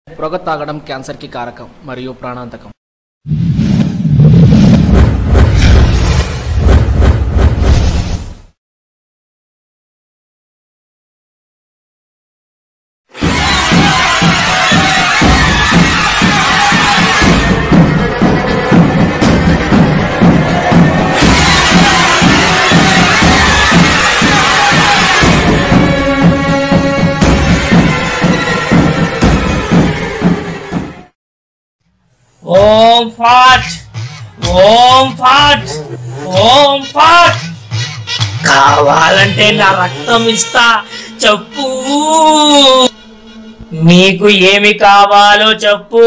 పొగ తాగడం క్యాన్సర్కి కారకం మరియు ప్రాణాంతకం ఓం ఫాట్ ఓం ఫాట్ ఓం ఫాట్ కావాలంటే నా రక్తం ఇస్తా చెప్పు నీకు ఏమి కావాలో చెప్పు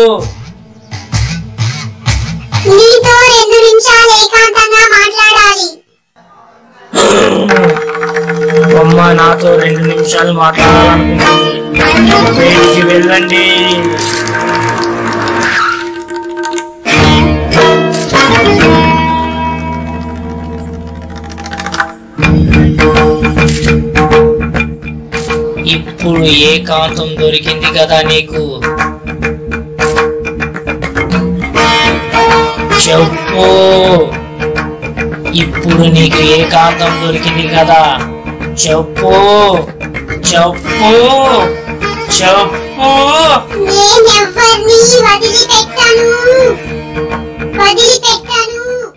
నీతో రెండు నిమిషాలు ఏకాంతంగా మాట్లాడాలి అమ్మ నాతో రెండు నిమిషాలు మాట్లాడాలనుకుంటుంది బయటికి వెళ్ళండి ఇప్పుడు ఏకాంతం దొరికింది కదా నీకు చెప్పు ఇప్పుడు నీకు ఏకాంతం దొరికింది కదా చెప్పు చెప్పు చెప్పు నేనెవ్వరిని వదిలిపెట్టను వదిలిపెట్టను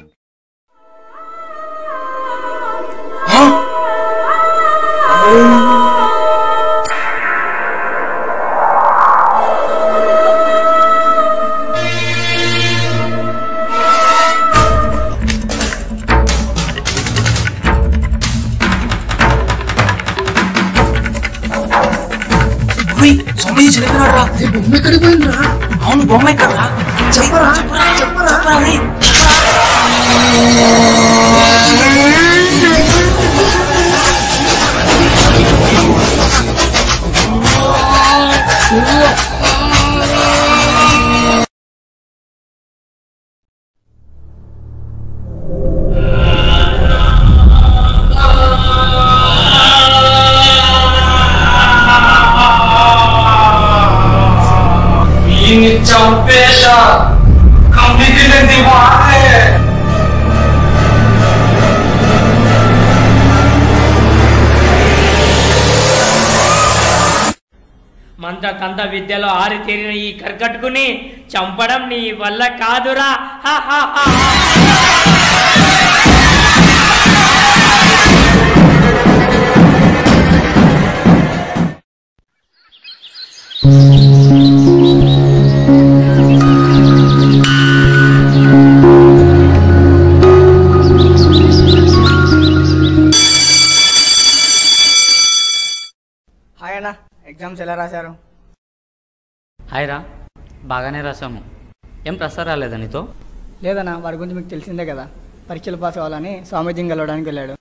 స్వామి చనిపోయినాడు రా బొమ్మ ఎక్కడికి పోయిందిరా అవును బొమ్మ ఎక్కడరా చెప్పరా చెప్పరా చెప్పరా రే. వీడిని చంపేశా కమిగిలింది వాడే మంత తంత విద్యలో ఆరితేరిన ఈ కర్కట్టుకుని చంపడం నీ వల్ల కాదురా హా హా హా హా. హాయ్ అన్న ఎగ్జామ్స్ ఎలా రాశారు హాయ్ రా బాగానే రాసాము ఏం ప్రసారం రాలేదా నీతో లేదన్న వాడి గురించి మీకు తెలిసిందే కదా పరీక్షలు పాస్ అవ్వాలని స్వామీజీని కలవడానికి వెళ్ళాడు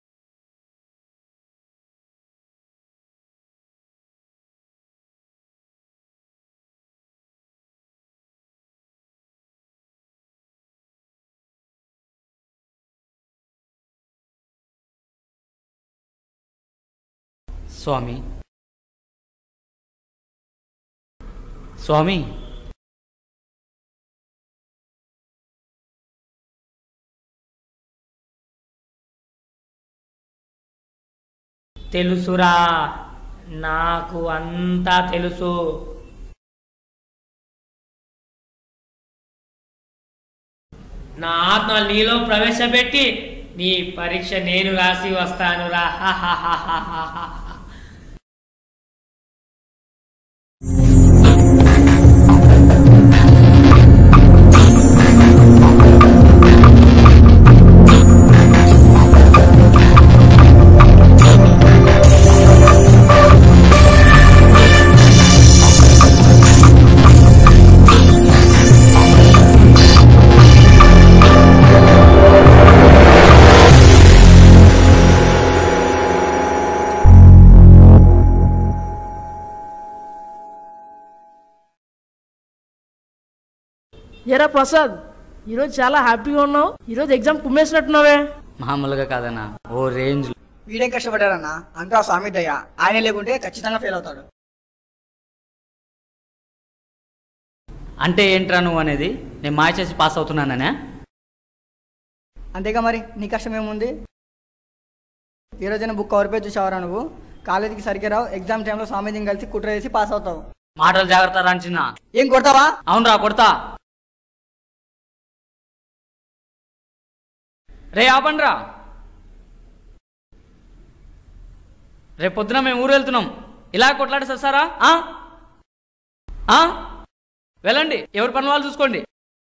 స్వామి స్వామి తెలుసురా నాకు అంతా తెలుసు నా ఆత్మ నీలో ప్రవేశపెట్టి నీ పరీక్ష నేను రాసి వస్తానురా హా హా హా హా హా హా. ఏరా ప్రసాద్ ఈరోజు చాలా హ్యాపీగా ఉన్నావు ఈరోజు ఎగ్జామ్ కుమ్మేసినట్టున్నావే మామూలుగా కాదన్నా ఓ రేంజ్ వీడేం కష్టపడ్డాడన్న అంతా స్వామి దయ ఆయన లేకుంటే ఖచ్చితంగా ఫెయిల్ అవుతాడు అంటే ఏంట్రా నువ్వు అనేది నేను మాయ చేసి పాస్ అవుతున్నాననే అంతేగా మరి నీ కష్టం ఏముంది ఈ రోజైనా బుక్ కవర్ పేజ్ చూసావరా నువ్వు కాలేజీకి సరిగ్గా రావు ఎగ్జామ్ టైంలో స్వామీజీని కలిసి కుట్ర చేసి పాస్ అవుతావు మాటలు జాగ్రత్త రాంచిన ఏం కొడతావా అవునరా కొడతా రే ఆపండ్రా రేపు పొద్దున మేము ఊరు వెళ్తున్నాం ఇలా కొట్లాడి సారా వెళ్ళండి ఎవరి పని వాళ్ళు చూసుకోండి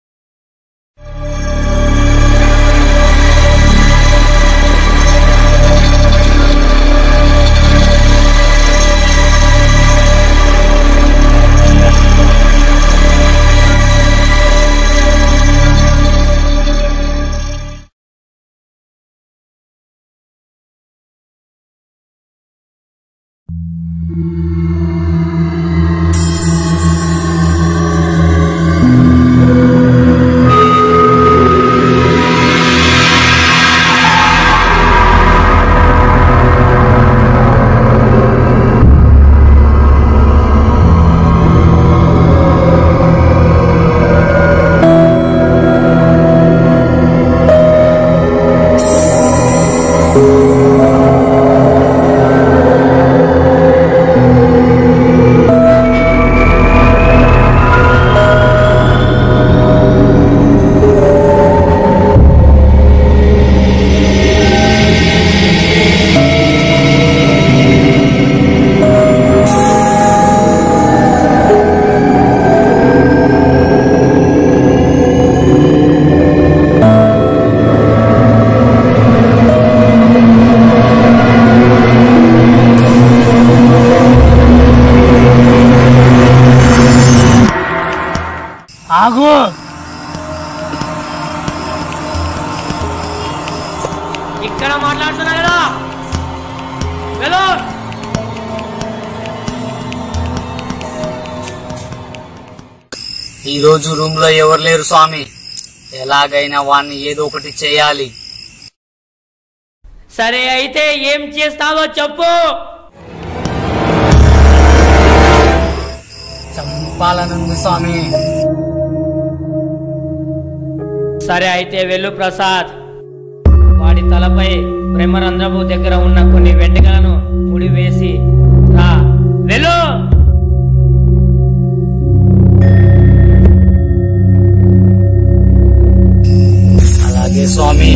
ఆగు ఇక్కడ మాట్లాడుతున్నా కదా వెళ్ళు ఈ రోజు రూమ్ లో ఎవరు లేరు స్వామి ఎలాగైనా వాడిని ఏదో ఒకటి చేయాలి సరే అయితే ఏం చేస్తావో చెప్పు చంపాలనుంది స్వామి సరే అయితే వెళ్ళు ప్రసాద్ వాడి తలపై బ్రహ్మరంధ్రపు దగ్గర ఉన్న కొన్ని వెంట్రుకలను ముడి వేసి రా వెళ్ళు అలాగే స్వామి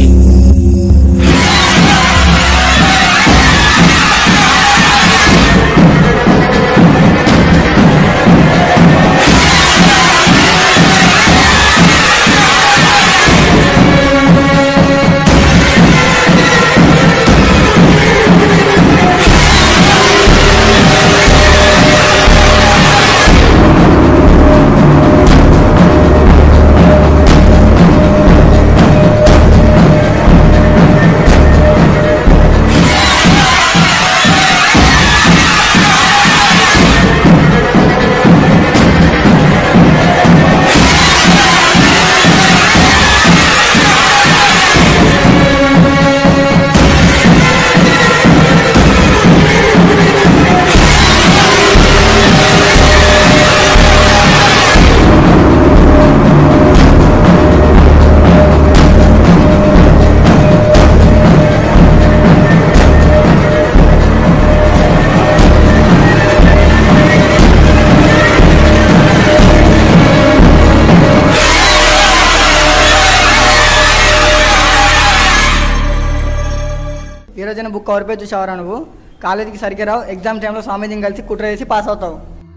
ఈ రోజైనా బుక్ కవర్ పేజ్ చూసావరా నువ్వు కాలేజీకి సరిగ్గా రావు ఎగ్జామ్ టైంలో స్వామీజీని కలిసి కుట్ర చేసి పాస్ అవుతావు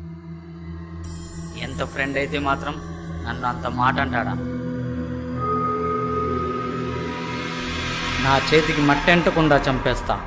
ఎంత ఫ్రెండ్ అయితే మాత్రం నన్ను అంత మాట అంటాడా నా చేతికి మట్టెంటకుండా చంపేస్తా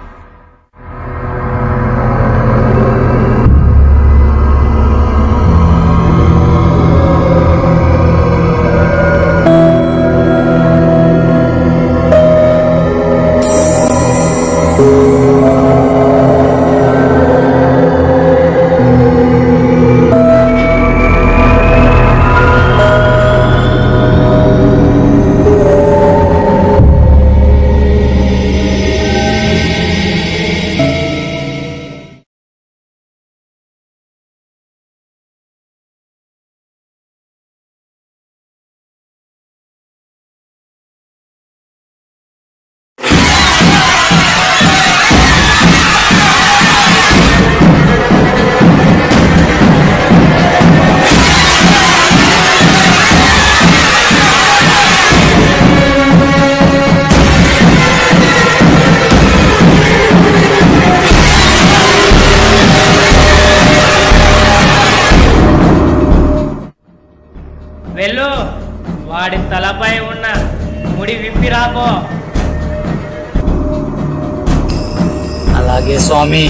వెళ్ళు వాడి తలపై ఉన్న ముడి విప్పి రాపో అలాగే స్వామి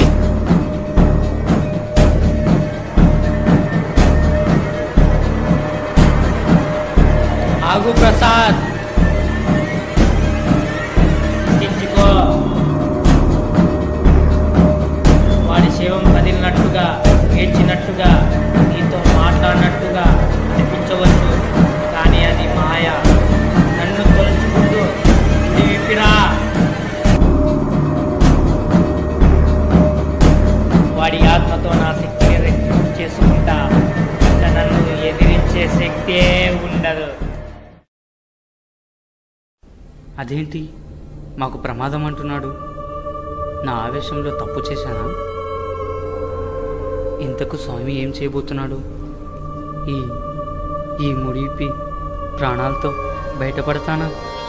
ఆగు ప్రసాద్ ఎక్కించుకో వాడి శవం కదిలినట్టుగా ఏడ్చినట్టుగా నీతో మాట్లాడినట్టుగా అనిపించవచ్చు కానీ అది మాయ నన్ను తొలుచుకుంటూ ఇది విప్పిరా వాడి ఆత్మతో నా శక్తిని రెట్టింపు చేసుకుంటా ఇక నన్ను ఎదిరించే శక్తే ఉండదు అదేంటి మాకు ప్రమాదం అంటున్నాడు నా ఆవేశంలో తప్పు చేశానా ఇంతకు స్వామి ఏం చేయబోతున్నాడు ఈ ఈ ముడిపి ప్రాణాలతో బయటపడతానా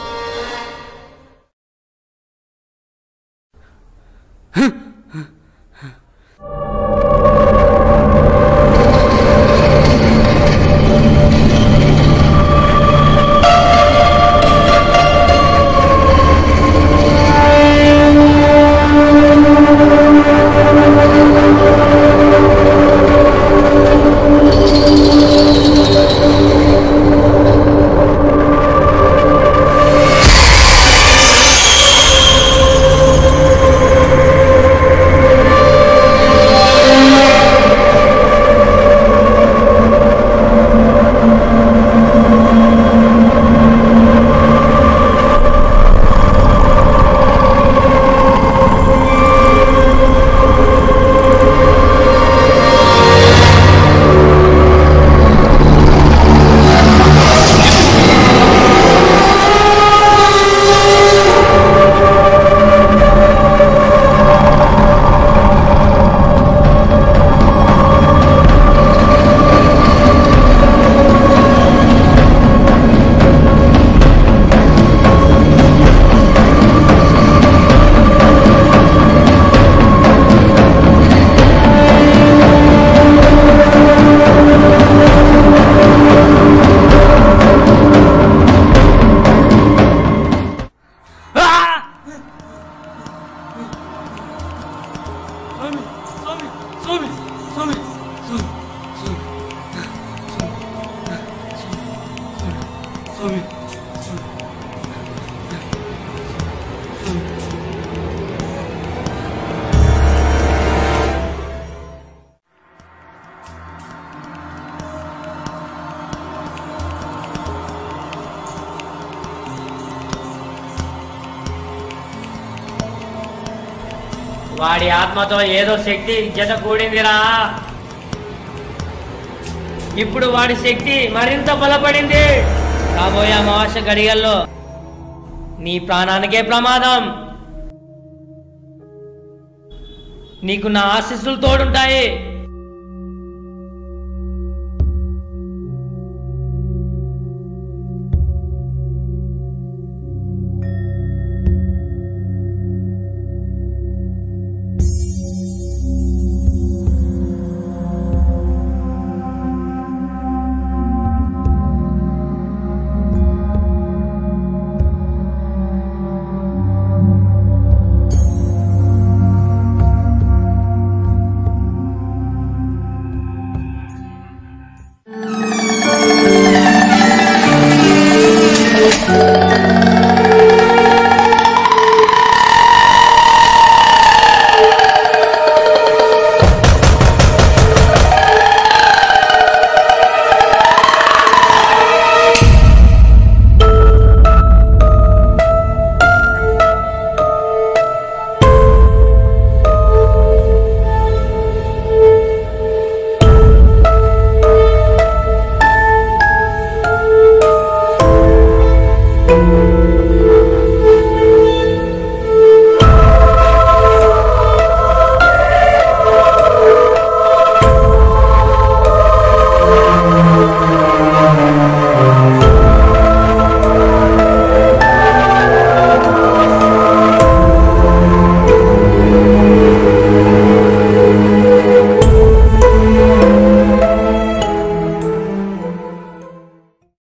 వాడి ఆత్మతో ఏదో శక్తి జత కూడిందిరా ఇప్పుడు వాడి శక్తి మరింత బలపడింది రాబోయే అమావాస్య గడియల్లో నీ ప్రాణానికే ప్రమాదం నీకు నా ఆశీస్సులు తోడుంటాయి